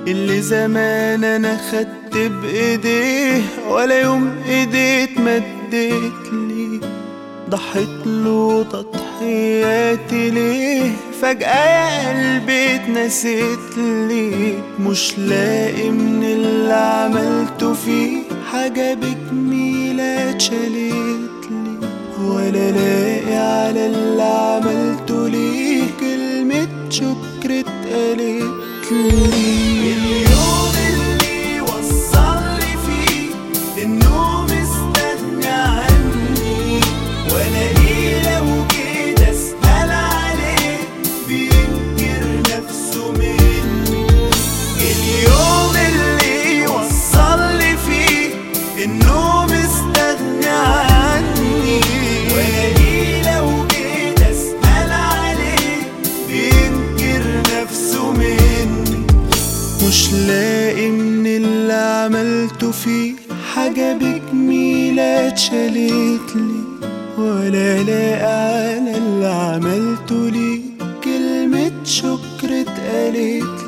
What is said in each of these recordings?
اللي زمان انا خدت بايديه ولا يوم ايديت مديت لي ضحيت له تضحياتي ليه فجأة يا قلبي اتنسيت لي مش لاقي من اللي عملته فيه حاجة بجميلة اتشالت لي ولا لاقي على اللي عملته ليه كلمة شكر اتقالت لي اليوم اللي وصلني فيه انه مستغني عني والاقيه لو جيت اسال عليه بينكر نفسه مني اليوم اللي وصلني فيه انه مستغني عني والاقيه لو جيت اسال عليه بينكر نفسه مني مش لاقي من اللي عملته فيه حاجة بجميلة اتشالت لي ولا لاقي على اللي عملته لي كلمة شكر اتقالت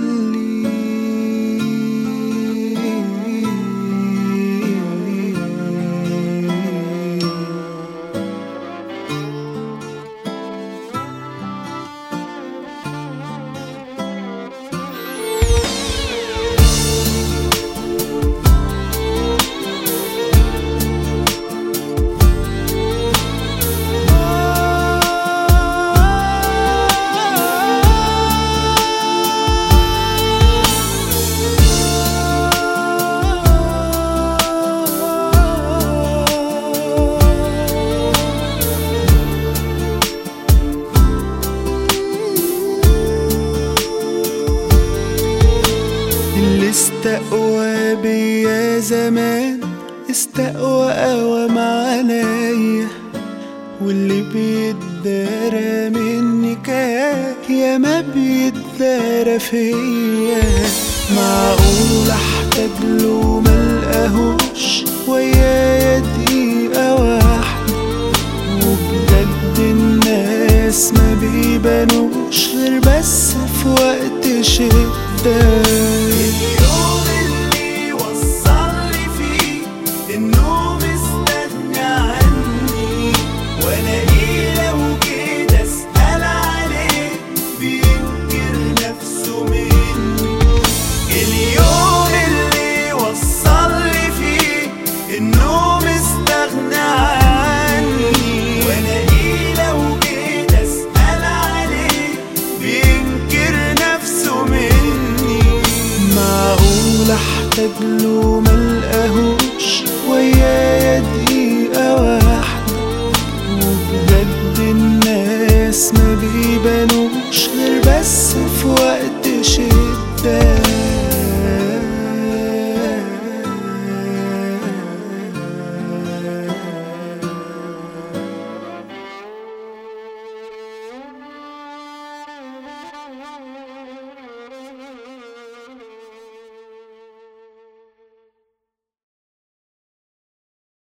لي اللي استقوى بيا زمان استقوى قوام عليا واللي بيتدارى مني كان يا ما بيتدارى فيا معقول احتاج له ملقاهوش ويايا دقيقة واحدة وبجد الناس ما بيبانوش غير بس في وقت شدة اليوم اللي وصلني فيه انه مستغني عني والاقيه لو جيت اسال عليه بينكر نفسه مني اليوم اللي وصلني فيه انه مستغني عني والاقيه لو جيت اسال عليه بينكر نفسه مني معقول احتاج له ملقاهوش ويايا دقيقة واحدة وبجد الناس ما بيبانوش غير بس في وقت